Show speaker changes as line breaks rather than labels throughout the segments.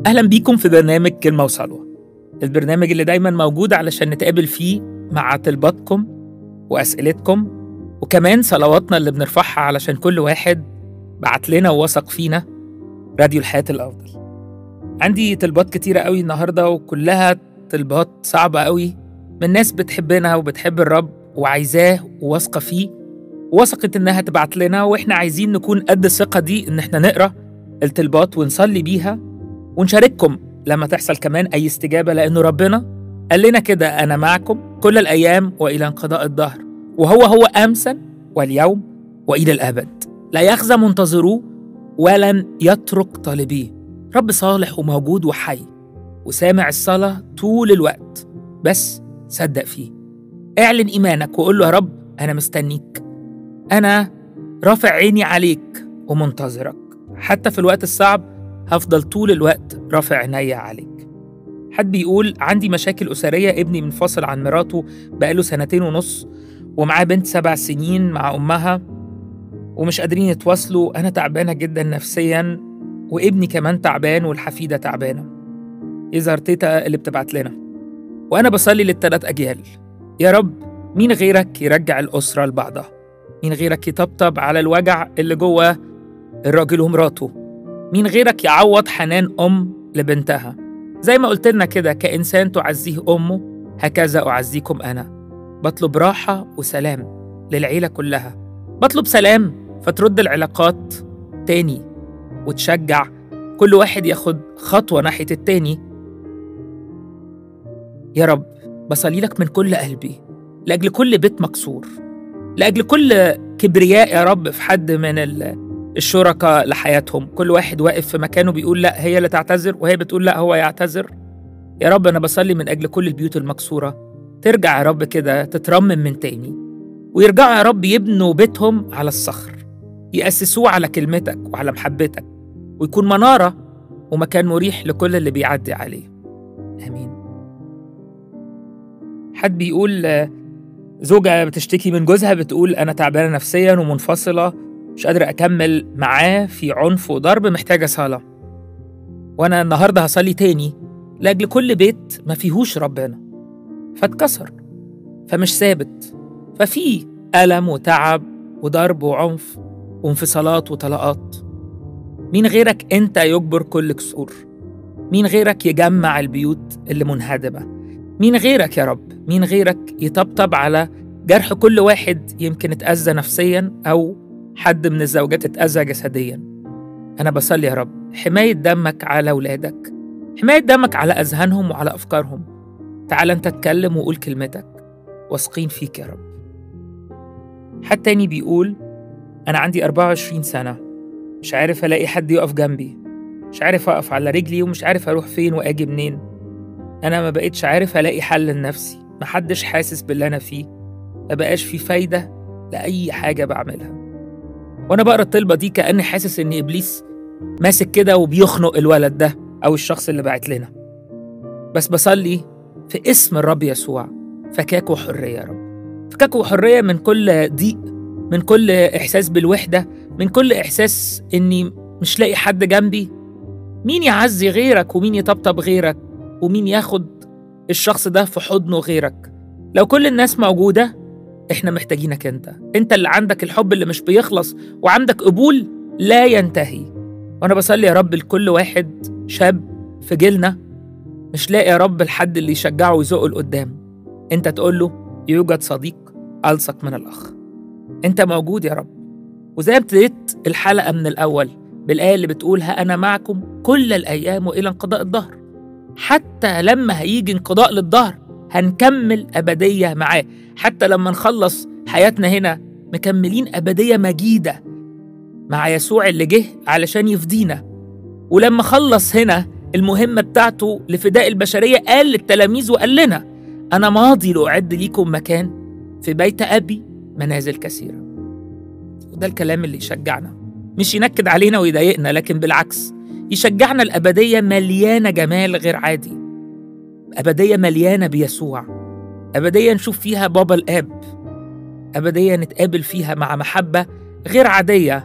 أهلا بيكم في برنامج كلمة وصلوة البرنامج اللي دايما موجود علشان نتقابل فيه مع طلباتكم وأسئلتكم وكمان صلواتنا اللي بنرفعها علشان كل واحد بعت لنا ووثق فينا راديو الحياة الأفضل عندي طلبات كتيرة قوي النهاردة وكلها طلبات صعبة قوي من ناس بتحبنا وبتحب الرب وعايزاه وواثقة فيه ووثقت إنها تبعت لنا وإحنا عايزين نكون قد الثقة دي إن إحنا نقرأ الطلبات ونصلي بيها ونشارككم لما تحصل كمان أي استجابة لأنه ربنا قال لنا كده أنا معكم كل الأيام وإلى انقضاء الدهر وهو هو أمسا واليوم وإلى الأبد لا يخزى منتظروه ولن يترك طالبيه رب صالح وموجود وحي وسامع الصلاة طول الوقت بس صدق فيه اعلن إيمانك وقول له يا رب أنا مستنيك أنا رافع عيني عليك ومنتظرك حتى في الوقت الصعب هفضل طول الوقت رافع عينيا عليك حد بيقول عندي مشاكل أسرية ابني منفصل عن مراته بقاله سنتين ونص ومعاه بنت سبع سنين مع أمها ومش قادرين يتواصلوا أنا تعبانة جدا نفسيا وابني كمان تعبان والحفيدة تعبانة يظهر تيتا اللي بتبعت لنا وأنا بصلي للتلات أجيال يا رب مين غيرك يرجع الأسرة لبعضها مين غيرك يطبطب على الوجع اللي جوه الراجل ومراته مين غيرك يعوض حنان أم لبنتها زي ما قلت لنا كده كإنسان تعزيه أمه هكذا أعزيكم أنا بطلب راحة وسلام للعيلة كلها بطلب سلام فترد العلاقات تاني وتشجع كل واحد ياخد خطوة ناحية التاني يا رب بصلي لك من كل قلبي لأجل كل بيت مكسور لأجل كل كبرياء يا رب في حد من الشركاء لحياتهم كل واحد واقف في مكانه بيقول لا هي اللي تعتذر وهي بتقول لا هو يعتذر يا رب أنا بصلي من أجل كل البيوت المكسورة ترجع يا رب كده تترمم من تاني ويرجعوا يا رب يبنوا بيتهم على الصخر يأسسوه على كلمتك وعلى محبتك ويكون منارة ومكان مريح لكل اللي بيعدي عليه آمين حد بيقول زوجة بتشتكي من جوزها بتقول أنا تعبانة نفسيا ومنفصلة مش قادرة أكمل معاه في عنف وضرب محتاجة صلاة وأنا النهاردة هصلي تاني لأجل كل بيت ما فيهوش ربنا فاتكسر فمش ثابت ففي ألم وتعب وضرب وعنف وانفصالات وطلاقات مين غيرك أنت يجبر كل كسور مين غيرك يجمع البيوت اللي منهدمة مين غيرك يا رب مين غيرك يطبطب على جرح كل واحد يمكن اتأذى نفسيا أو حد من الزوجات اتأذى جسديا أنا بصلي يا رب حماية دمك على ولادك حماية دمك على أذهانهم وعلى أفكارهم تعال أنت اتكلم وقول كلمتك واثقين فيك يا رب حد تاني بيقول أنا عندي 24 سنة مش عارف ألاقي حد يقف جنبي مش عارف أقف على رجلي ومش عارف أروح فين وأجي منين أنا ما بقتش عارف ألاقي حل لنفسي محدش حاسس باللي أنا فيه ما بقاش في فايدة لأي حاجة بعملها وأنا بقرا الطلبة دي كأني حاسس إن إبليس ماسك كده وبيخنق الولد ده أو الشخص اللي بعت لنا بس بصلي في اسم الرب يسوع فكاك وحرية يا رب فكاك وحرية من كل ضيق من كل إحساس بالوحدة من كل إحساس إني مش لاقي حد جنبي مين يعزي غيرك ومين يطبطب غيرك ومين ياخد الشخص ده في حضنه غيرك لو كل الناس موجودة إحنا محتاجينك أنت أنت اللي عندك الحب اللي مش بيخلص وعندك قبول لا ينتهي وأنا بصلي يا رب لكل واحد شاب في جيلنا مش لاقي يا رب الحد اللي يشجعه ويزقه لقدام انت تقول له يوجد صديق ألصق من الأخ انت موجود يا رب وزي ما ابتديت الحلقة من الأول بالآية اللي بتقولها أنا معكم كل الأيام وإلى انقضاء الظهر حتى لما هيجي انقضاء للظهر هنكمل أبدية معاه حتى لما نخلص حياتنا هنا مكملين أبدية مجيدة مع يسوع اللي جه علشان يفدينا ولما خلص هنا المهمة بتاعته لفداء البشرية قال للتلاميذ وقال لنا أنا ماضي لأعد ليكم مكان في بيت أبي منازل كثيرة وده الكلام اللي يشجعنا مش ينكد علينا ويضايقنا لكن بالعكس يشجعنا الأبدية مليانة جمال غير عادي أبدية مليانة بيسوع أبدية نشوف فيها بابا الآب أبدية نتقابل فيها مع محبة غير عادية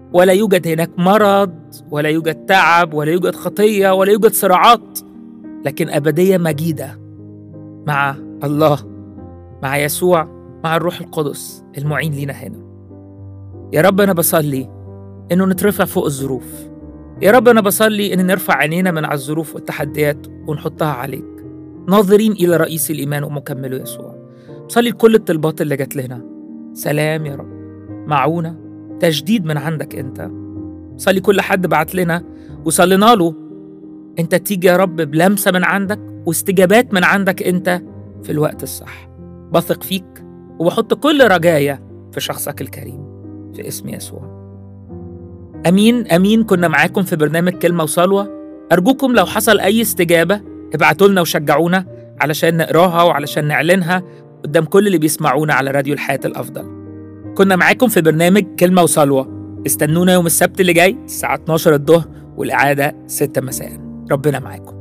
ولا يوجد هناك مرض ولا يوجد تعب ولا يوجد خطيه ولا يوجد صراعات لكن ابديه مجيده مع الله مع يسوع مع الروح القدس المعين لينا هنا يا رب انا بصلي انه نترفع فوق الظروف يا رب انا بصلي ان نرفع عينينا من على الظروف والتحديات ونحطها عليك ناظرين الى رئيس الايمان ومكمله يسوع بصلي لكل الطلبات اللي جات لنا سلام يا رب معونه تجديد من عندك انت صلي كل حد بعت لنا وصلينا له انت تيجي يا رب بلمسه من عندك واستجابات من عندك انت في الوقت الصح بثق فيك وبحط كل رجايا في شخصك الكريم في اسم يسوع امين امين كنا معاكم في برنامج كلمه وصلوه ارجوكم لو حصل اي استجابه ابعتوا لنا وشجعونا علشان نقراها وعلشان نعلنها قدام كل اللي بيسمعونا على راديو الحياه الافضل كنا معاكم في برنامج كلمه وصلوه استنونا يوم السبت اللي جاي الساعه 12 الظهر والاعاده 6 مساء ربنا معاكم